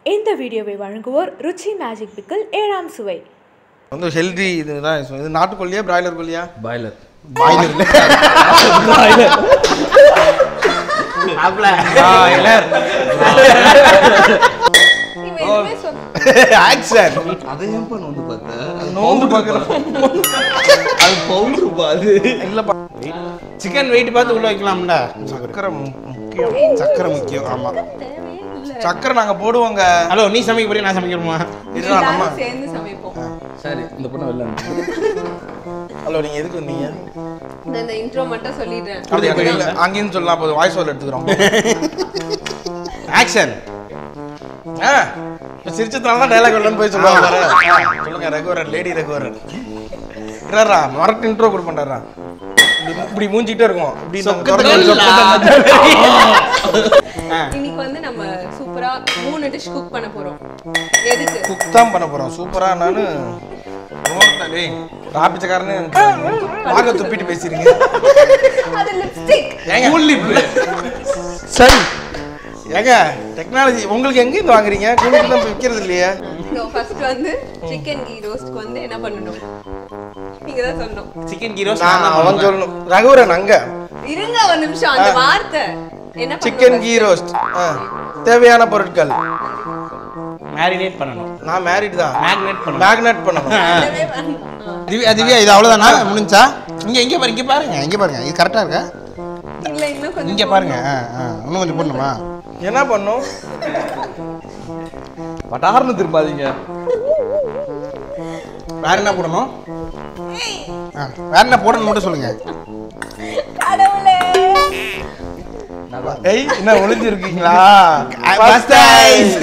இந்த வீடியோவை வழங்குவோர் ருச்சி மேஜிக் பிக்கிள் ஏழாம் சுவை வந்து ஹெல்தி இதுதான் இது நாட்டுக்கோழியா பிராய்லர் கோழியா பாய்லர் பாய்லர் ஆக்சன் அதை ஏன் பண்ண வந்து பார்த்தேன் நோந்து பார்க்குறேன் அது பவுடர் அது இல்லைப்பா சிக்கன் வெயிட் பார்த்து உள்ள வைக்கலாம்ல சக்கரை மு- முக்கியம் சக்கரை முக்கியம் ஆமா சக்கரை நாங்க போடுவோங்க ஹலோ நீ சமைக்க போறியா நான் சமைக்கணுமா இதுதான் நம்ம சேர்ந்து சமைப்போம் சரி இந்த பொண்ணு வெளில ஹலோ நீங்க எதுக்கு வந்தீங்க நான் இந்த இன்ட்ரோ மட்டும் சொல்லிடுறேன் அப்படி அங்க இல்ல அங்கேயும் சொல்லலாம் போதும் வாய்ஸ் ஓவர் எடுத்துக்கிறோம் ஆக்ஷன் ஆ இப்ப சிரிச்சதுனால தான் டைலாக் வரலன்னு போய் சொல்லுவாங்க பாரு. ஆ, சொல்லுங்க ரகுவரன் லேடி ரகுவரன் இருறா மரட்டு இன்ட்ரோ கொடுப்பேன்டா இப்படி மூஞ்சிட்டே இருக்கும் இப்படி நம்ம திறந்து இன்னைக்கு வந்து நம்ம சூப்பரா மூணு டிஷ் குக் பண்ண போறோம் எதுக்கு குக் தான் பண்ண போறோம் சூப்பரா நானு ராபிச்சக்காரனு வாங்க துப்பிட்டு பேசுறீங்க அது லிப்ஸ்டிக் ஏங்க சரி ஏங்க டெக்னாலஜி உங்களுக்கு எங்க இருந்து வாங்குறீங்க கூலிக்கு தான் விற்கிறது இல்லையே ஃபர்ஸ்ட் வந்து சிக்கன் கீ ரோஸ்ட்க்கு வந்து என்ன பண்ணணும் நீங்க தான் சொல்லணும் சிக்கன் கீரோ நான் அவன் சொல்லணும் ரகுவரன் அங்க இருங்க ஒரு நிமிஷம் அந்த வார்த்தை என்ன சிக்கன் கீ ரோஸ்ட் தேவையான பொருட்கள் மேரினேட் பண்ணணும் நான் மேரிட் தான் மேக்னேட் பண்ணணும் மேக்னெட் பண்ணணும் திவ்யா திவ்யா இது அவ்வளவுதானா முடிஞ்சா இங்க இங்க பாருங்க இங்க பாருங்க இங்க பாருங்க இது கரெக்டா இருக்கா இல்ல இன்னும் கொஞ்சம் இங்க பாருங்க ஆ, ஆ, இன்னும் கொஞ்சம் போடணுமா என்ன பண்ணும் பட்டார்னு திரும்பாதீங்க வேற என்ன போடணும் ஆ, வேற என்ன போடணும் மட்டும் சொல்லுங்க கடவுளே ஏய் என்ன ஒளிஞ்சிருக்கீங்களா Bastards.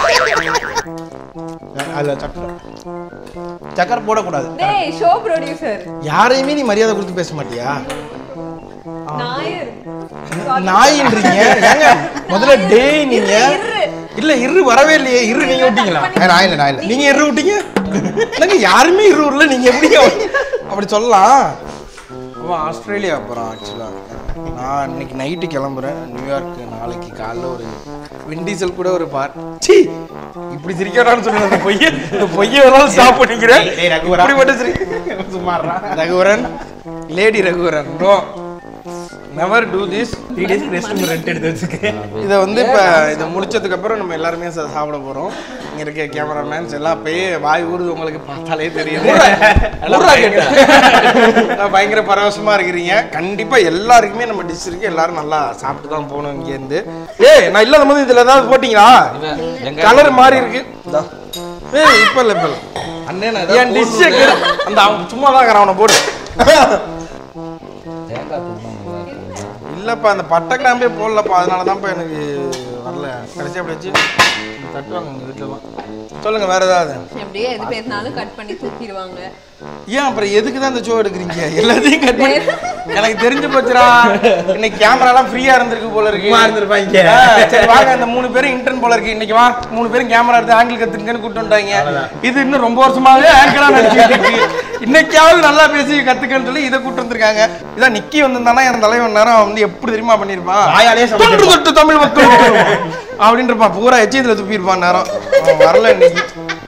அதுல சக்கரை சக்கரை போடக்கூடாது டேய் ஷோ ப்ரொடியூசர் யாரையுமே நீ மரியாதை கொடுத்து பேச மாட்டியா நாயர் நாயின்றீங்க ஏங்க முதல்ல டேய் நீங்க இரு. இல்ல இரு வரவே இல்லையே இரு நீங்க விட்டீங்களா ஏ, நான் இல்லை நான் இல்லை நீங்க இரு விட்டீங்க என்னங்க யாருமே இரு விடல நீங்க எப்படி அப்படி சொல்லலாம் அவன் ஆஸ்திரேலியா போகிறான் ஆக்சுவலாக நான் இன்னைக்கு நைட்டு கிளம்புறேன் நியூயார்க்கு நாளைக்கு காலைல ஒரு விண்டீசல் கூட ஒரு பார் சி இப்படி சிரிக்கடான்னு சொல்லி அந்த பொய்ய இந்த பொய்ய ஒரு நாள் ஸ்டாப் பண்ணிக்கிறேன் டேய், டேய், ரகுவரா. இப்படி மட்டும் சிரி சும்மாறா Raghuvaran lady Raghuvaran no never do this three days rest rent எடுத்து வச்சுக்கேன் இதை வந்து இப்போ இதை முடிச்சதுக்கு அப்புறம் நம்ம எல்லாருமே சா- சாப்பிட போகிறோம் இங்கே இருக்க கேமராமேன்ஸ் எல்லாம் அப்பயே வாய் ஊறுது உங்களுக்கு பார்த்தாலே தெரியும் எல்லாம் பயங்கர- பயங்கர பரவசமாக இருக்கிறீங்க கண்டிப்பாக எல்லாருக்குமே நம்ம டிஷ் இருக்கு எல்லாரும் நல்லா சாப்பிட்டு தான் போகணும் இங்கேருந்து ஏய் நான் இல்லாத போது இதில் ஏதாவது போட்டிங்களா கலர் மாறி இருக்கு இந்தா. ஏய் இப்போ இல்லை இப்போ இல்லை அண்ணே நான் என் ஏதாவது டிஷ்ஷை அந்த அவன் சும்மா தான் இருக்கிறான் அவனை போடு தேங்காய் தூக்கணும் இல்லப்பா அந்த பட்டை கிராம்பே போடலப்பா அதனால தான்ப்பா எனக்கு வரல கடைசி அப்படி வச்சு தட்டுவாங்க எங்கள் வீட்டிலலாம் சொல்லுங்க வேற ஏதாவது எப்படியே எது பேசினாலும் கட் பண்ணி தூக்கிடுவாங்க ஏன் அப்புறம் எதுக்கு தான் இந்த ஷோ எடுக்கிறீங்க எல்லாத்தையும் கட் பண்ணி எனக்கு தெரிஞ்சு போச்சுடா இன்னைக்கு கேமராலாம் ஃப்ரீயா இருந்திருக்கு போல இருக்கு சும்மா இருந்திருப்பாங்க. ஆ, சரி வாங்க அந்த மூணு பேரும் இன்டர்ன் போல இருக்கு இன்னைக்கு வா மூணு பேரும் கேமரா எடுத்து ஆங்கிள் கத்துக்கன்னு கூட்டு வந்துட்டாங்க இது இன்னும் ரொம்ப வருஷமாவே ஆங்கரா நடிச்சுட்டு இருக்கு இன்னைக்காவது நல்லா பேசி கத்துக்கன்னு சொல்லி இதை கூட்டு வந்திருக்காங்க இதான் நிக்கி வந்திருந்தானா என் தலைவன் நேரம் அவன் வந்து எப்படி தெரியுமா பண்ணிருப்பான் வாயாலே சமைச்சிருப்பான். தொன்று தொட்டு தமிழ் மக்கள் அப்படின்னு இருப்பான் பூரா எச்சயத்துல துப்பியிருப்பான் நேரம் அவன் வரல இன்னைக்கு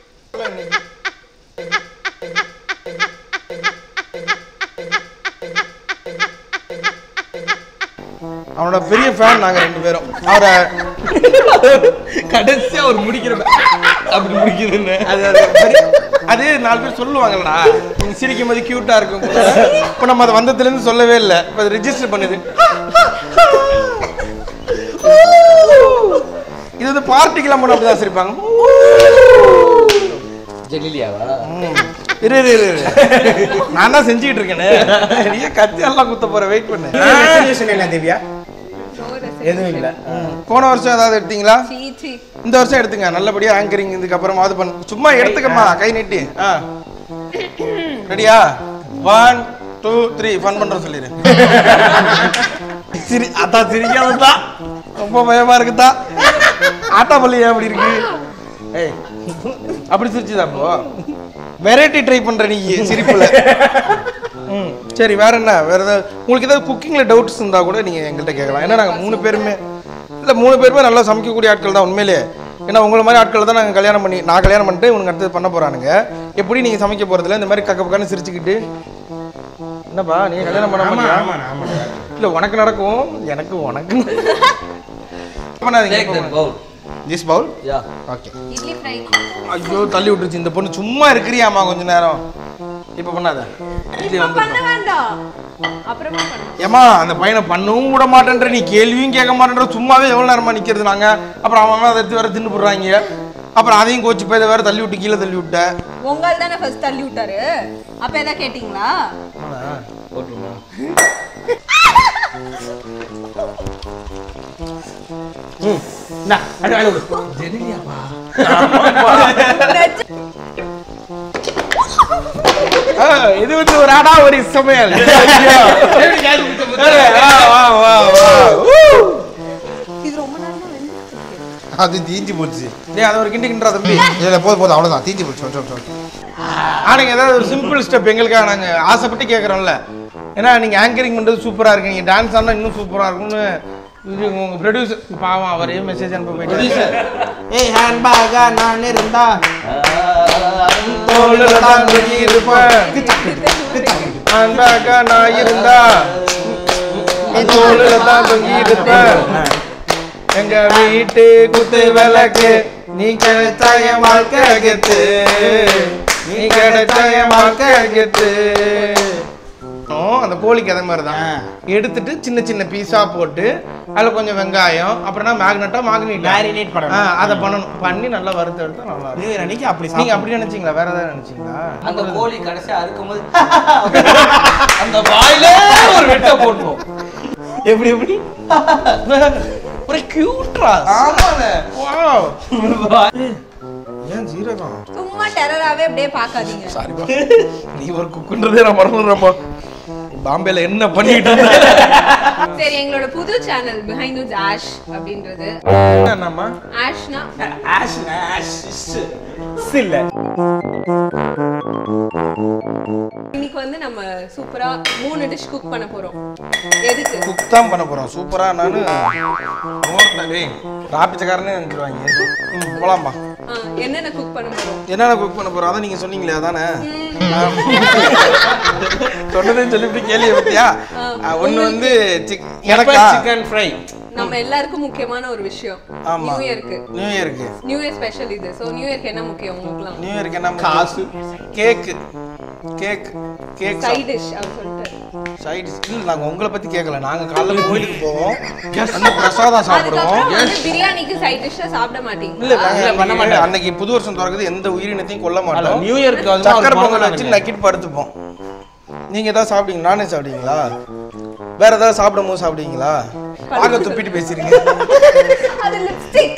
அவனோட பெரிய ஃபேன் நாங்க ரெண்டு பேரும் அவரை கடைசியா ஒரு முடிக்கிற அப்படி முடிக்குதுன்னு அது அது பெரிய- அது நாலு பேர் சொல்லுவாங்கல்லடா நீங்க சிரிக்கும் போது கியூட்டா இருக்கும் இப்போ நம்ம அதை வந்ததுல இருந்து சொல்லவே இல்லை இப்போ அது ரெஜிஸ்டர் பண்ணுது இது வந்து பார்ட்டிக்கெல்லாம் போன அப்படிதான் சிரிப்பாங்க ஜெலிலியாவா ம். இரு இரு இரு, இரு நான் தான் செஞ்சுக்கிட்டு இருக்கேனே நீ கத்தி எல்லாம் குத்த போற வெயிட் பண்ணு ரெசல்யூஷன் என்ன திவ்யா ஷோ எதுவும் இல்லை ம். போன வருஷம் ஏதாவது எடுத்தீங்களா சீ சீ இந்த வருஷம் எடுத்துங்க நல்லபடியா ஆங்கரிங் இதுக்கு அப்புறமா அது பண்ணு சும்மா எடுத்துக்கம்மா கை நீட்டி ஆ ரெடியா ஒன் டூ த்ரீ ஃபன் பண்ற சொல்லிடு சிரி அதான் சிரிக்காம தான் ரொம்ப பயமா இருக்குதா ஆட்டா பள்ளி ஏன் அப்படி இருக்கு ஏய் அப்படி சிரிச்சுதா அப்போ வெரைட்டி ட்ரை பண்ற நீ சிரிப்புல ம் சரி வேற என்ன வேற ஏதாவது உங்களுக்கு ஏதாவது குக்கிங்ல டவுட்ஸ் இருந்தா கூட நீங்க எங்கள்கிட்ட கேட்கலாம் ஏன்னா நாங்க மூணு பேருமே இல்ல மூணு பேருமே நல்லா சமைக்கக்கூடிய ஆட்கள் தான் உண்மையிலே ஏன்னா உங்களை மாதிரி ஆட்களை தான் நாங்கள் கல்யாணம் பண்ணி நான் கல்யாணம் பண்ணிட்டு இவனுக்கு அடுத்தது பண்ண போகிறானுங்க எப்படி நீங்கள் சமைக்க போகிறதில்ல இந்த மாதிரி கக்க பக்கன்னு சிரிச்சுக்கிட்டு என்னப்பா நீ கல்யாணம் பண்ண மாட்டியா இல்லை உனக்கு நடக்கும் எனக்கு உனக்கு பண்ணாதீங்க Take that bowl. This bowl Yeah. Okay idli fry ஐயோ தள்ளி விட்டுருச்சு இந்த பொண்ணு சும்மா இருக்கிறியாம்மா கொஞ்ச நேரம் இப்போ பண்ணாத இட்லி இப்ப வந்து பண்ண வேண்டாம் அப்புறமா பண்ணு ஏமா அந்த பையனை பண்ணவும் விட மாட்டேன்ற நீ கேள்வியும் கேட்க மாட்டேன்ற சும்மாவே எவ்வளோ நேரமா நிற்கிறது நாங்க அப்புறம் அவன் அவன் அதை எடுத்து வேற தின்னு போடுறாங்க அப்புறம் அதையும் கோச்சு போய் இதை வேற தள்ளி விட்டு கீழே தள்ளி விட்ட உங்கள் தானே ஃபர்ஸ்ட் தள்ளி விட்டாரு அப்ப எதாவது கேட்டிங்களா போட்டுருமா ஆ, இது வந்து ஒரு ஆடா ஒரு சமையல் வா, வா, வா, வா. ஊ. இது ரொம்ப நேரமா வெந்துட்டு அது தீஞ்சு போச்சு டேய் அதை ஒரு கிண்டி கிண்டுறா தம்பி இல்லை போதும் போதும் அவ்வளோதான் தீஞ்சு போச்சு சொல், சொல், சொல். ஆனாங்க ஏதாவது ஒரு சிம்பிள் ஸ்டெப் எங்களுக்காக நாங்க ஆசைப்பட்டு கேட்குறோம்ல ஏன்னா நீங்க ஆங்கரிங் பண்றது சூப்பரா இருக்கு நீங்க டான்ஸ் ஆனா இன்னும் சூப்பரா இருக்கும்னு இது உங்க ப்ரொடியூசர் பாவம் அவரே மெசேஜ் அனுப்ப போயிட்டு ஏய் ஹேண்ட்பேக்கா நான் இருந்தா தோளுல தான் தூக்கி இருப்பேன் ஹேண்ட்பேக்கா நான் இருந்தா நீ தோளுல தான் தொங்கி இருப்பேன் எங்க வீட்டு குத்து விளக்கு நீ கிடைச்சா என் வாழ்க்கை கெத்து நீ கிடைச்சா என் வாழ்க்கை கெத்து ஓ, அந்த கோழிக்கு அதே மாதிரி தான் எடுத்துட்டு சின்ன சின்ன பீஸா போட்டு அதுல கொஞ்சம் வெங்காயம் அப்புறம்னா மேக்னட்டா மாக்னெட் Marinate பண்ணணும். அதை பண்ணணும் பண்ணி நல்லா வறுத்து எடுத்தா நல்லா இருக்கும் நியூ இயர் அன்னைக்கு அப்படி நீங்க அப்படி நினைச்சீங்களா வேற ஏதாவது நினைச்சீங்களா அந்த கோழி கடைசியா அறுக்கும் போது அந்த வாயிலே ஒரு வெட்ட போட்டுரும் எப்படி எப்படி ஒரு கியூட்ரா ஆமாண்ணே வாவ் ஏன் ஜீரகம் சும்மா டெரராவே அப்படியே பார்க்காதீங்க சாரிப்பா நீ ஒரு குக்குன்றதே நான் மறந்துடுறேன்ப்பா பாம்பேல என்ன பண்ணிட்டு இருந்த சரி எங்களோட புது சேனல் பிஹைண்ட் தி ஆஷ் அப்படின்றது என்னம்மா ஆஷ்னா இல்லை இன்னைக்கு வந்து நம்ம சூப்பரா மூணு டிஷ் குக் பண்ண போறோம் எதுக்கு குக் தான் பண்ண போறோம் சூப்பரா நானு ராப்பிச்சக்காரனே நினைச்சிருவாங்க ம், போலாம்ப்பா ஆ, என்னென்ன குக் பண்ண போறோம் என்னென்ன குக் பண்ண போறோம் அதான் நீங்க சொன்னீங்களே அதானே சொன்னதே சொல்லிவிட்டு கேள்வி பத்தியா ஒண்ணு வந்து சிக் எனக்கா சிக்கன் ஃப்ரை நம்ம எல்லாருக்கும் முக்கியமான ஒரு விஷயம் ஆமா நியூ இயருக்கு நியூ இயருக்கு நியூ இயர் ஸ்பெஷல் இது சோ நியூ இயர்க்கு என்ன முக்கியம் உங்களுக்குலாம் நியூ இயருக்கு என்ன காசு cake cake cake side dish அவர் சொல்லிட்டு சைடு இல்ல நாங்க உங்களை பத்தி கேட்கல நாங்க காலைல கோயிலுக்கு போவோம் அந்த பிரசாதம் சாப்பிடுவோம் அதுக்கப்புறம் வந்து பிரியாணிக்கு சைட் டிஷ்ஷா சாப்பிட மாட்டீங்க இல்ல நாங்க பண்ண மாட்டோம் அன்னைக்கு புது வருஷம் திறக்குது எந்த உயிரினத்தையும் கொல்ல மாட்டோம் நியூ இயர்க்கு வந்து சக்கரை பொங்கல் வச்சு நக்கிட்டு படுத்துப்போம் நீங்க ஏதாவது சாப்பிடுவீங்க நானே சாப்பிடுவீங்களா வேற ஏதாவது சாப்பிடும் போது சாப்பிடுவீங்களா பார்க்க துப்பிட்டு பேசுறீங்க அது லிப்ஸ்டிக்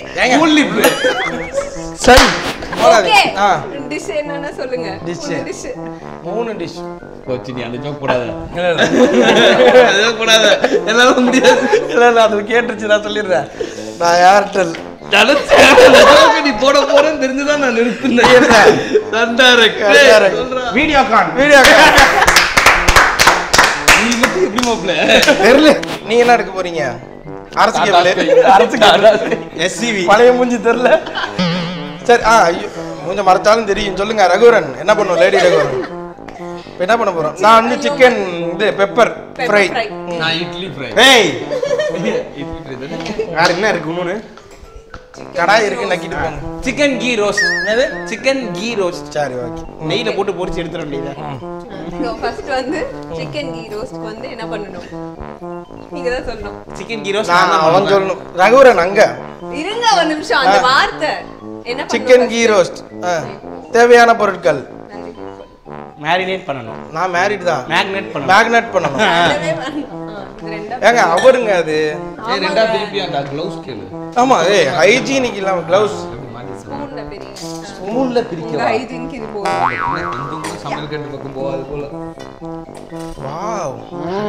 சரி ஓகே ஆ டிஷ் என்னன்னா சொல்லுங்க Dish. டிஷ் மூணு டிஷ் போச்சு நீ அந்த ஜோக் போடாத கூடாது என்னால முடியாது இல்ல இல்ல அது கேட்டுருச்சு நான் சொல்லிடுறேன் நான் ஏர்டெல் நீ போட போறேன்னு தெரிஞ்சுதான் நான் நிறுத்தினேன் சண்டா வீடியோ கான் வீடியோ நீ மட்டும் எப்படி மாப்பிள்ள தெரியல நீங்க என்ன எடுக்க போறீங்க அரசு கேபிள் அரசு கேபிள் எஸ்சிவி பழைய மூஞ்சி தெரியல சரி ஆ ஐயோ மூஞ்ச மறைச்சாலும் தெரியும் சொல்லுங்க ரகுவரன் என்ன பண்ணுவோம் லேடி ரகுவரன் இப்ப என்ன பண்ண போறோம் நான் வந்து சிக்கன் இது பெப்பர் Pepper ஃப்ரை fry. நான் இட்லி ஃப்ரை ஏய் இட்லி ஃப்ரை தானே வேற என்ன இருக்கு இன்னொன்று கடாய் இருக்கு நக்கிட்டு போங்க சிக்கன் கீ ரோஸ்ட் என்னது சிக்கன் கீ ரோஸ்ட் சரி ஓகே நெய்யில போட்டு பொரிச்சு எடுத்துட வேண்டியது ஸோ ஃபர்ஸ்ட் வந்து சிக்கன் கீ ரோஸ்ட்க்கு வந்து என்ன பண்ணணும் நீங்க தான் சொல்லணும் சிக்கன் கீ ரோஸ்ட் நான் அவன் சொல்லணும் ரகுவரன் அங்க இருங்க ஒரு நிமிஷம் அந்த வார்த்தை என்ன பண்ணணும் சிக்கன் first? கீ ரோஸ்ட் தேவையான பொருட்கள் நன்றி. மேரினேட் பண்ணணும் நான் மேரிட் தான் மேக்னேட் பண்ணணும் மேக்னெட் பண்ணணும் சொல்லவே வேண்டாம். ஆ, இது ரெண்டா ஏங்க அவருங்க அது ஏய் ரெண்டா திருப்பி அந்த க்ளவுஸ் கேளு ஆமா ஏய் ஹைஜீனிக் இல்லாம க்ளவுஸ் ஸ்பூன்ல பெரிய ஸ்பூன்ல பிரிக்கவா ஹைஜீனுக்கு இது போதும் இந்த ஊர் சமையல் கட்டு பக்கம் போகாது போல வாவ்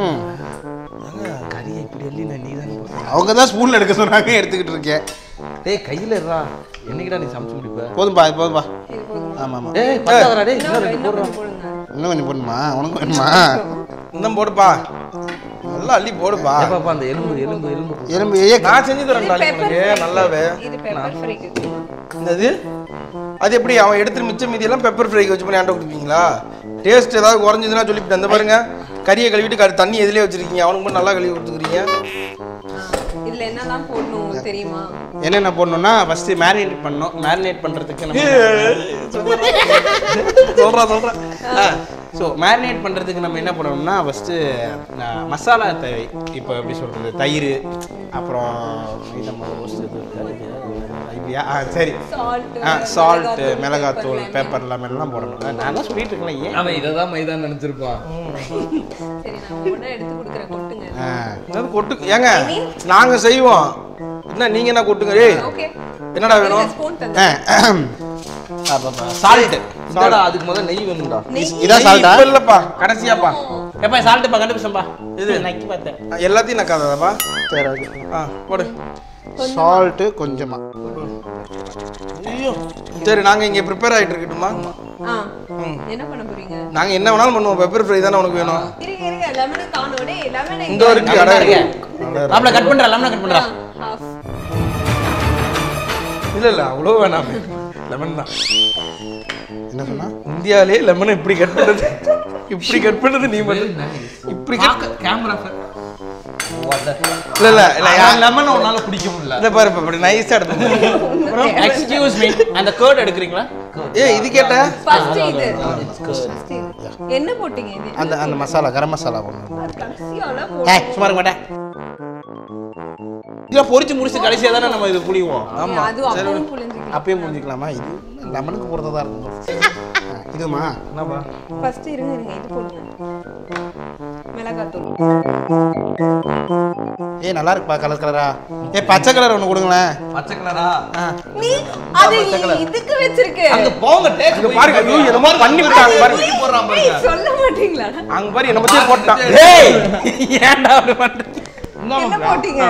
கறியை இப்படி எள்ளி நான் நீ தான் அவங்க தான் ஸ்பூன்ல எடுக்க சொன்னாங்க எடுத்துக்கிட்டு இருக்கேன் டேய் கையில இருடா என்னைக்குடா நீ சமைச்சு முடிப்ப போதும்பா இது போதும்பா இது போதும் ஆமா ஆமா ஏய் பத்தாதடா டேய் இன்னும் இன்னும் கொஞ்சம் போடுங்க இன்னும் கொஞ்சம் போடணுமா உனக்கு வேணுமா இன்னும் போடுப்பா நல்ல நல்லா அள்ளி போடுப்பா பாப்பா அந்த எலும்பு எலும்பு எலும்பு எலும்பு ஏ நான் செஞ்சு இது தரேன்டா pepper உங்களுக்கு fry. நல்லாவே இது பெப்பர் ஃப்ரைக்கு என்னது அது எப்படி அவன் எடுத்து மிச்சம் மீதியெல்லாம் பெப்பர் ஃப்ரைக்கு வச்சு பண்ணி ஆண்ட கொடுப்பீங்களா டேஸ்ட் ஏதாவது குறைஞ்சதுன்னா சொல்லிவிட்டு அந்த பாருங்க கறியை கழுவிட்டு கறி தண்ணி எதுலேயே வச்சிருக்கீங்க அவனுக்கு மட்டும் நல்லா கழுவி கொடுத்துக்கிறீங்க இதுல என்னலாம் போடணும் உங்களுக்கு தெரியுமா என்னென்ன போடணும்னா ஃபர்ஸ்ட் மேரினேட் பண்ணணும் மேரினேட் பண்ணுறதுக்கு நம்ம சொல்றா சொல்றா ஸோ மேரினேட் பண்ணுறதுக்கு நம்ம என்ன பண்ணணும்னா ஃபஸ்ட்டு மசாலா தேவை இப்போ எப்படி சொல்கிறது தயிர் அப்புறம் இது நம்ம roast இது இருக்காது. ஐயா ஆ சரி சால்ட் ஆ சால்ட்டு மிளகாத்தூள் பேப்பர் லெமன் எல்லாம் போடணும் நான் தான் சொல்லிட்டு இருக்கேன் ஏன் அவன் இதை தான் மைதான் நினைச்சிருப்பான் சரி நான் ஒண்ணா எடுத்து கொடுக்குறேன் கொட்டுங்க ஆ என்னது கொட்டு ஏங்க நாங்க செய்வோம் என்ன நீங்க என்ன கொட்டுங்க ஏய் ஓகே என்னடா வேணும் ஸ்பூன் தந்து சால்ட்டு சால்டா அதுக்கு முதல்ல நெய் வேணும்டா இதான் சால்ட்டா இப்ப இல்லப்பா கடைசியாப்பா எப்பா சால்ட்டுப்பா கண்டுபிடிச்சம்பா இது நக்கி பார்த்தேன் எல்லாத்தையும் நக்காதப்பா சரி ஓகே ஆ போடு சால்ட்டு கொஞ்சமா ஐயோ சரி நாங்க இங்க ப்ரிப்பேர் ஆயிட்டு இருக்கட்டுமா ஆ என்ன பண்ண போறீங்க நாங்க என்ன வேணாலும் பண்ணுவோம் பெப்பர் ஃப்ரை தானே உனக்கு வேணும் இருங்க இருங்க லெமன் காணோடே லெமன் இந்த இருக்கு அட மாப்பிள கட் பண்றா லெமன் கட் பண்றா ஹாஃப் இல்ல இல்ல அவ்வளோ வேணாம் லெமன் தான் என்ன சொன்னா இந்தியாவிலே லெமன் இப்படி கட் பண்ணது இப்படி கட் பண்ணது நீ மட்டும் இப்படி கட் கேமரா இல்ல இல்ல இல்ல யா- லெமன் உன்னால பிடிக்க முடியல இந்த பாரு இப்ப இப்படி நைஸா எடுத்து எக்ஸ்கியூஸ் மீ அந்த கேர்ட் எடுக்கிறீங்களா ஏய் இது கேட்ட ஃபர்ஸ்ட் இது First இது. என்ன போட்டீங்க இது அந்த அந்த மசாலா கரம் மசாலா போடணும் அது கடைசியால ஏய் சும்மா இருக்க மாட்டேன் இதெல்லாம் பொரிச்சு முடிச்சு கடைசியா தானே நம்ம இது புளிவோம் போட்டீங்க அது அப்பவும் புளிஞ்சுக்கலாம் அப்பயே முடிஞ்சுக்கலாமா இது லெமனுக்கு போடுறதா இருக்கும் ஆ, இதுமா என்னப்பா ஃபர்ஸ்ட் இருங்க இருங்க இது போடுங்க மிளகாத்தூள் ஏய் நல்லா இருக்குப்பா கலர் கலரா ஏய் பச்சை கலர் ஒன்று கொடுங்களேன் பச்சை கலரா நீ அது இதுக்கு வச்சிருக்கு அங்க போங்க டேக் இங்க பாருங்க ஐயோ என்னமோ பண்ணி விட்டாங்க பாருங்க போடுறான் ஏய், சொல்ல மாட்டீங்களா அங்க பாரு என்ன பத்தி போட்டான் ஏய் ஏன்டா அப்படி பண்றீங்க என்ன போட்டீங்க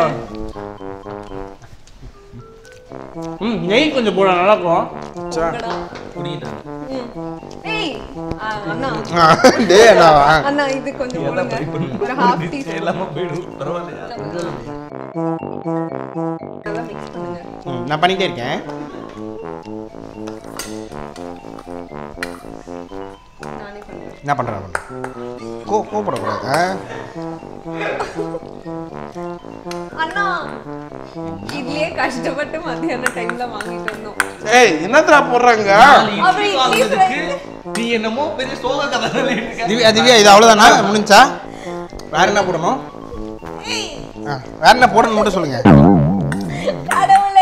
ம் நெய் கொஞ்சம் போட நல்லா இருக்கும் உங்கடா. ம். ஏய் ஆ, அண்ணா டேய் அண்ணா அண்ணா இது கொஞ்சம் போடுங்க ஒரு ஹாஃப் டீஸ்பூன் எல்லாமே போயிடும் பரவாயில்லையா நல்லா மிக்ஸ் பண்ணுங்க ம், நான் பண்ணிட்டே இருக்கேன் நானே பண்ணுறேன் என்ன பண்றேன் கோ கோப்படக்கூடாது ஆ அண்ணா இதுலயே கஷ்டப்பட்டு மத்தியான டைம்ல வாங்கிட்டு வந்தோம் ஏய் என்னத்தடா போடுறாங்க அப்புறம் இட்லி fry. நீ என்னமோ பெரிய சோக கதை சொல்லிட்டு இருக்க. திவ்யா திவ்யா இது அவ்வளோதானா முடிஞ்சா வேற என்ன போடணும் ஆ வேற என்ன போடணும் மட்டும் சொல்லுங்க கடவுளே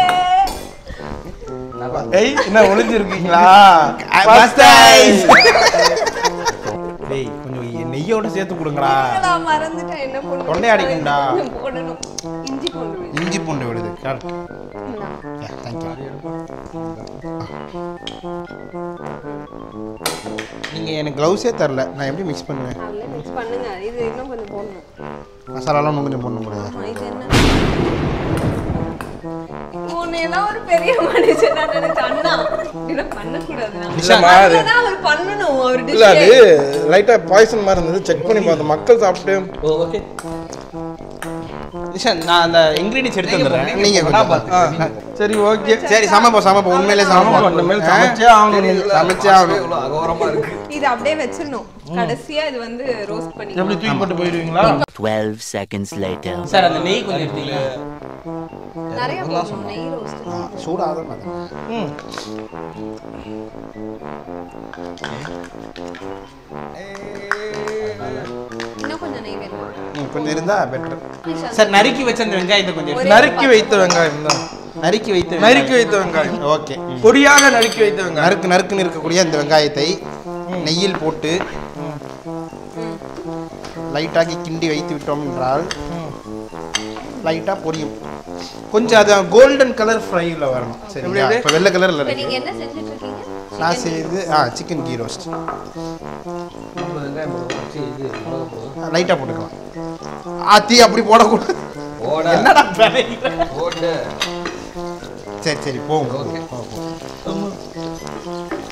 ஏய் என்ன ஒளிஞ்சிருக்கீங்களா First time. டேய் கொஞ்சம் நெய்யோட சேர்த்து கொடுங்கடா நான் மறந்துட்டேன் என்ன பண்ணணும் தொண்டை அடைக்கும்டா. போடணும் இஞ்சி போடணும் இஞ்சி பூண்டு விடுது கரெக்ட் தேங்க்யூ நீங்கள் எனக்கு க்ளவுஸே தரல நான் எப்படி மிக்ஸ் பண்ணுவேன் நல்லா மிக்ஸ் பண்ணுங்க இது இன்னும் கொஞ்சம் போடணும் மசாலாலாம் இன்னும் கொஞ்சம் போடணும் முடியாது ஆமா, இது என்ன உன்னையெல்லாம் ஒரு பெரிய மனுஷன் நான் நினைச்சேன் அண்ணா இதெல்லாம் பண்ணக்கூடாது இல்லம்மா, அது- அவர் பண்ணணும் அவர் இல்ல அது டிஷ் லைட்டா பாய்சன் மாதிரி இருந்தது செக் பண்ணி பார்த்தோம் மக்கள் சாப்பிட்டு ஓ ஓகே நிஷாந்த் நான் அந்த இன்க்ரீடியன்ஸ் எடுத்து வந்துடுறேன் நீங்கள் ஆ, சரி ஓகே சரி சமைப்போம் சமைப்போம் உண்மையிலே சமைப்போம் இனிமேல் சமைச்சே ஆகணும் சமைச்சே ஆகணும் இவ்வளவு அகோரமா இருக்கு இது அப்படியே வச்சிடணும் கடைசியா இது வந்து ரோஸ்ட் பண்ணி எப்படி தூக்கி போட்டு போயிடுவீங்களா 12 seconds later. சார் அந்த நெய் கொஞ்சம் எடுத்தீங்க நிறைய போடணும் நெய் ரோஸ்ட் சூடாக பார்த்தேன் ம் இன்னும் கொஞ்சம் நெய் வேணும் ம், கொஞ்சம் இருந்தால் பெட்டர் சார் நறுக்கி வச்ச அந்த வெங்காயத்தை கொஞ்சம் எடுத்து- நறுக்கி வைத்த வெங்காயம் தான் நறுக்கி வைத்து நறுக்கி வைத்த வெங்காயம் ஓகே பொடியாக நறுக்கி வைத்த வெங்காயம் நறுக்கு நறுக்குன்னு இருக்கக்கூடிய அந்த வெங்காயத்தை நெய்யில் போட்டு லைட்டாகி கிண்டி வைத்து விட்டோம் என்றால் லைட்டாக பொரியும் கொஞ்சம் அது கோல்டன் கலர் ஃப்ரைல வரணும் சரிங்களா எப்படி? இப்போ வெள்ளை கலரில் இப்போ இருக்கு நீங்க என்ன செஞ்சுட்டு இருக்கீங்க நான் செய்து ஆ சிக்கன் கீ ரோஸ்ட் வெங்காயம் போடுவோம். சரி, இது மிளகா போடுவோம். லைட்டாக போட்டுக்கலாம் ஆத்தி அப்படி போடக்கூடாது போட என்னடா பிழைக்கிற? போட்டு சரி சரி போகும் Okay.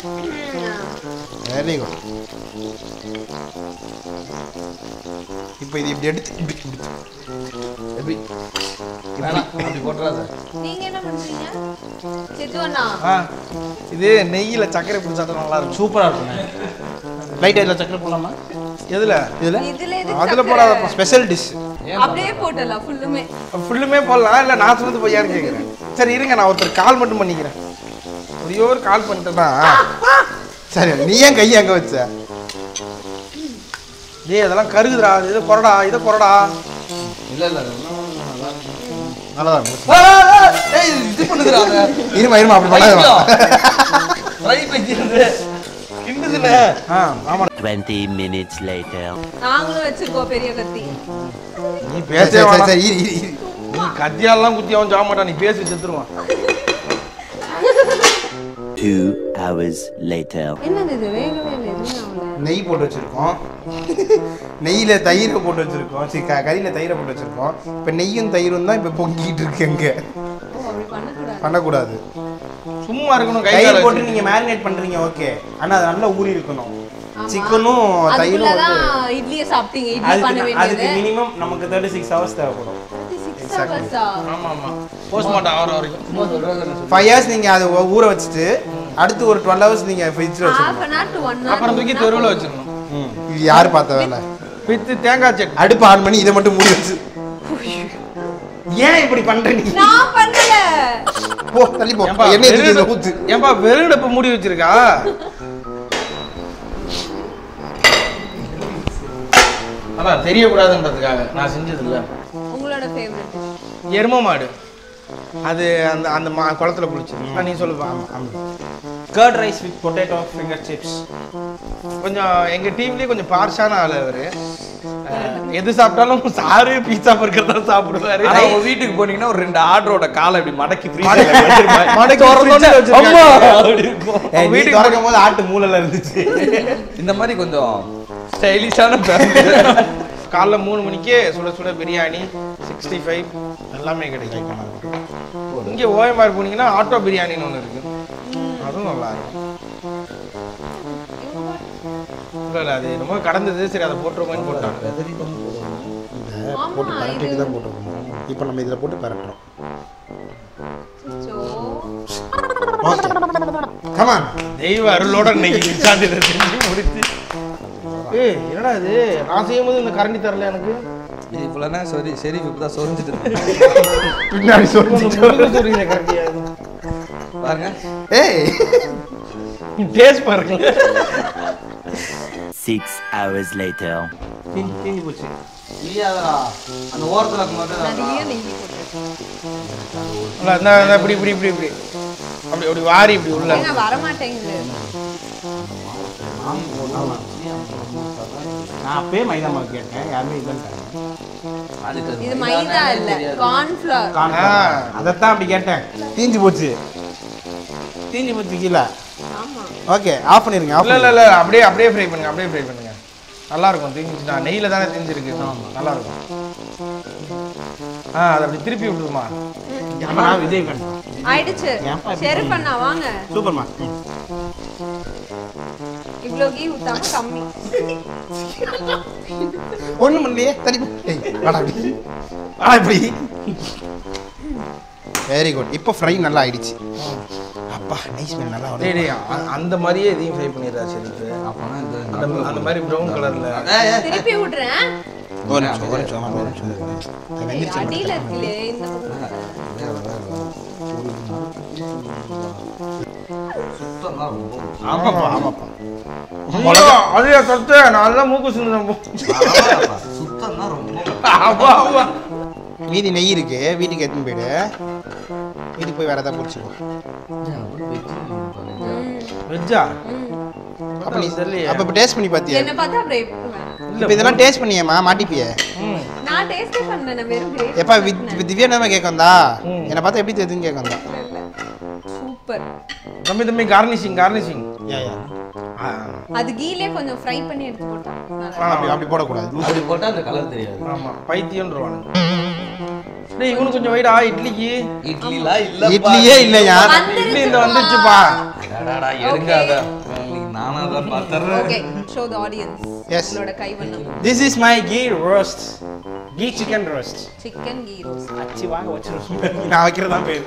வெரி குட் இப்போ இப்போ இது இப்படி எடுத்து இப்படி இப்படி எப்படி வேணாம் அப்படி போட்டுறாத நீங்க என்ன பண்றீங்க சித்து அண்ணா ஆ இது நெய்யில் சர்க்கரை பிடிச்சா தான் நல்லா இருக்கும் சூப்பராக இருக்குங்க லைட் இதில் சக்கரை போடலாமா எதில் இதில் இதுல எது அதில் சக்கரை? போடாதப்பா ஸ்பெஷல் டிஷ் அப்படியே போட்டலாம் ஃபுல்லுமே ஃபுல்லுமே போடலாம் இல்லை நான் சொன்னது பொய்யான்னு கேட்குறேன் சரி இருங்க நான் ஒருத்தர் கால் மட்டும் பண்ணிக்கிறேன் ஒரே ஒரு கால் பண்ணிட்டேன்னா சரி நீ ஏன் கையை அங்கே வச்ச டேய் அதெல்லாம் கருகுதுடா இது கொரடா இது கொரடா இல்ல இல்ல அதெல்லாம் நல்லா இருக்கு. நல்லா தான் இருக்கும். ஆ, ஆ, ஆ, ஏய், இது பண்ணுதுறாங்க இருமா இருமா அப்படி பண்ணாத ட்ரை பண்ணிக்கிறது கிண்டுதுண்ணே ஆ ஆமாம் 20 minutes later. நாங்களும் வச்சிருக்கோம் பெரிய கத்தி நீ சரி பேசவே சரி வேணாம். சரி இரு, இரு, இரு. நீ கத்தியாலலாம் குத்தி அவன் சாக மாட்டான் நீ பேசி செத்துருவான் Two hours later. என்னது இது வேகவே இல்லை எதுவுமே ஆகல நெய் போட்டு வச்சிருக்கோம் நெய்யில தயிரை போட்டு வச்சிருக்கோம் சரி க- கறியில தயிரை போட்டு வச்சிருக்கோம் இப்போ நெய்யும் தயிரும் தான் இப்போ பொங்கிட்டு இருக்கு அங்க ஓ அப்படி பண்ணக்கூடாது பண்ணக்கூடாது சும்மா இருக்கணும் கை தயிர் கால் போட்டு வச்சு. நீங்க மேரினேட் பண்றீங்க ஓகே ஆனா அது நல்லா ஊறி இருக்கணும் ஆமா. சிக்கனும் தயிரும் அதுக்குள்ளதான் வந்து இட்லியை சாப்பிட்டீங்க இட்லி பண்ண அதுக்கு அதுக்கு வேண்டியது மினிமம் நமக்கு தேர்ட்டி சிக்ஸ் ஹவர்ஸ் தேவைப்படும் சிக்ஸ் ஹவர்ஸா ஆமா ஆமா போஸ்ட்மார்ட்டம் ஆகிற வரைக்கும் சும்மா சொல்றாங்க ஃபைவ் ஹவர்ஸ் நீங்க அதை ஊ- ஊற வச்சுட்டு அடுத்து ஒரு டுவெல் ஹவர்ஸ் நீங்க ஃப்ரிட்ஜில் ஹாஃப் வச்சுக்கணும் அன் ஹவர் டு ஒன் அப்புறம் தூக்கி தெருவில் வச்சிடணும் இது யார் பார்த்த வேலை வித்து தேங்காய் சட்னி அடுப்பு ஆன் பண்ணி இதை மட்டும் மூடி வச்சு ஏன் இப்படி பண்ற நீ நான் பண்ணல போ தள்ளி போ ஏன்பா, எண்ணெய் தூக்கி இதுல வெறும் ஊத்து ஏன்பா வெறுங்கடப்ப மூடி வச்சிருக்கா அதான் தெரியக்கூடாதுன்றதுக்காக நான் செஞ்சது இல்ல உங்களோட ஃபேவரட் எரும மாடு அது அந்த அந்த மா குளத்துல குளிச்சு நீ சொல்லுப்பா ஆமா ஆமா curd rice with potato finger chips கொஞ்சம் எங்க டீம்லயே கொஞ்சம் பார்ஷான ஆளு அவரு அஹ், எது சாப்பிட்டாலும் சாரு பீஸா பர்கர் தான் சாப்பிடுவாரு ஆனா உங்க வீட்டுக்கு போனீங்கன்னா ஒரு ரெண்டு ஆர்டரோட காலை இப்படி மடக்கி மடக்கி- freezer மடக்கி திறந்தோடனே, fridge ல வச்சிருக்காங்க. அம்மா அப்படி இருக்கும். வீட்டுக்கு வீட்டுக்கு திறக்கும் போது ஆட்டு மூலைல இருந்துச்சு இந்த மாதிரி கொஞ்சம் ஸ்டைலிஷான பேங்க் காலைல மூணு மணிக்கே சுட சுட பிரியாணி சிக்ஸ்டி ஃபைவ் எல்லாமே கிடைக்கும் இங்கே ஓஎம்ஆர் போனீங்கன்னா ஆட்டோ பிரியாணின்னு ஒன்று இருக்கு அதுவும் நல்லா இருக்கும் இல்லை இல்லை அது ரொம்ப கடந்தது சரி அதை போட்டுருவோம்னு போட்டாங்க போட்டு பரட்டிட்டு தான் போட்டுருக்கோம் இப்போ நம்ம இதில் போட்டு பரட்டுறோம் ஓகே கமான் தெய்வ அருளோட இன்னைக்கு நிச்சாந்தி இதை செஞ்சு முடிச்சு ஏய் என்னடா இது நான் செய்யும்போது இந்த கரண்டி தரல எனக்கு இது ஃபுல்லானா சரி சரி இப்போ தான் சொரிஞ்சிட்டு பின்னாடி சொல்லி கரண்டியா பாருங்க ஏய் டேஸ்ட் பாருங்க Six hours later. தீஞ்சு தீஞ்சு போச்சு இல்லையாதா அந்த ஓரத்துல இருக்க மட்டும் நிறைய நெய் போட்டு இல்ல, இந்த இந்த இப்படி இப்படி இப்படி இப்படி அப்படி அப்படி வாரி இப்படி உள்ள ஏங்க வர மாட்டேங்குது நான் அப்பயே மைதா மாவு கேட்டேன் யாருமே இல்லைன்ட்டாங்க அதுக்கு இது மைதா இல்ல கார்ன்ஃபிளவர் ஆ. அதைத்தான் அப்படி கேட்டேன் தீஞ்சு போச்சு தீஞ்சு போச்சு கீழே ஆமா ஓகே ஆஃப் பண்ணிருங்க ஆஃப் இல்ல இல்ல இல்ல அப்படியே அப்படியே ஃப்ரை பண்ணுங்க அப்படியே ஃப்ரை பண்ணுங்க நல்லா இருக்கும் தெரிஞ்சுச்சுன்னா நெய்யில தானே தெரிஞ்சிருக்கு நல்லா இருக்கும் ஆ அதை அப்படி திருப்பி விட்டுருமா நான் விஜய் ஃபேன் ஆயிடுச்சு ஏன்பா இப்படி ஷெர் பண்ணா வாங்க சூப்பர்மா இவ்ளோ கீ ஊத்தாம கம்மி ஒன்றும் பண்ணலையே தடி ஏய் வாடா இப்படி வாடா இப்படி வெரி குட் இப்போ ஃப்ரை நல்லா ஆயிடுச்சு அப்பா நைஸ் ஸ்மெல் நல்லா டேய் வருது டேய் அ- அந்த மாதிரியே இதையும் ஃப்ரை பண்ணிடுறா சரி அப்பனா இந்த அந்த அந்த மாதிரி ப்ரௌன் கலர்ல ஏய், ஏய், திருப்பி விடுறேன் ஒரு நிமிஷம் ஒரு நிமிஷம் ஆமா, ஒரு நிமிஷம் இரு. அது வெந்துருச்சு அடியில இருக்குல்லே இந்த பக்கம். சுத்தம் தான் ரொம்ப ஆமாப்பா ஆமாப்பா ஐயோ, அதையா தொத்த நல்லா மூக்கு சிந்தம் சுத்தம் தான் ரொம்ப ஆமா ஆமா மீதி நெய் இருக்கு வீட்டுக்கு எடுத்துன்னு போயிடு வீட்டுக்கு போய் வேற ஏதாவது பிடிச்சிக்கோ வெஜ்ஜா அப்ப நீ தெரியலையே அப்ப இப்போ டேஸ்ட் பண்ணி பார்த்தியா என்ன பார்த்தா அப்படியே விட்டுருவேன். இப்போ இதெல்லாம் டேஸ்ட் பண்ணியேம்மா மாட்டிப்பியே ம் நான் டேஸ்டே பண்ணல நான் வெறும் கிரேட் எப்பா வித் வித் திவ்யா நம்ம கேட்க வந்தா என்னை பார்த்தா எப்படி தெரியுதுன்னு கேட்க வந்தா சூப்பர் தம்பி தம்பி கார்னிஷிங் கார்னிஷிங் யா யா அது கீலே கொஞ்சம் ஃப்ரை பண்ணி எடுத்து போட்டா நல்லா அப்படி அப்படி போடக்கூடாது அப்படி போட்டா அந்த கலர் தெரியாது ஆமா பைத்தியம்ன்றவானுங்க டேய் இவனுக்கு கொஞ்சம் வைடா இட்லிக்கு இட்லிலாம் இல்ல இட்லியே இல்லையா இட்லி இந்த வந்துச்சுப்பா எடுங்காத நானா தான் பார்த்தறேன் okay show the audience Yes. உங்களோட கைவண்ணம் this is my ghee roast ghee chicken roast chicken ghee roast அச்சி வாங்க வச்சிருக்கோம் நான் வைக்கிறதா பேர்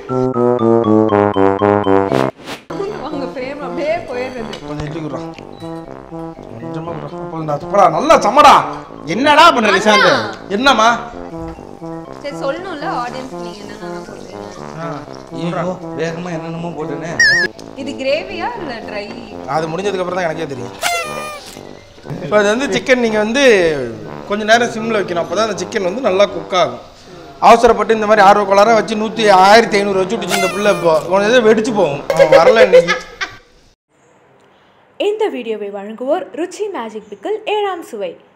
வாங்க ஃப்ரேம் அப்படியே போயிடுறது கொஞ்சம் இட்டுக்குறோம் கொஞ்சமா bro. அப்போ இந்த அப்புறா நல்லா சமடா என்னடா பண்ற நிசாந்த் என்னம்மா சரி சொல்லணும்ல ஆடியன்ஸ் நீங்க என்னென்ன போடுறீங்க ஐயோ வேகமா என்னென்னமோ போட்டுனே இது கிரேவியா இல்ல ட்ரை அது முடிஞ்சதுக்கு அப்புறம் தான் எனக்கே தெரியும் இப்போ அது வந்து சிக்கன் நீங்கள் வந்து கொஞ்ச நேரம் சிம்மில் வைக்கணும் அப்போ தான் அந்த சிக்கன் வந்து நல்லா குக் ஆகும் அவசரப்பட்டு இந்த மாதிரி ஆர்வ கோளாறாக வச்சு நூற்றி ஆயிரத்தி ஐநூறு வச்சு விட்டுச்சு இந்த புள்ள இப்போ கொஞ்சம் இது வெடிச்சு போகும் அவன் வரல இன்னைக்கு இந்த வீடியோவை வழங்குவோர் ருச்சி மேஜிக் பிக்கிள் ஏழாம் சுவை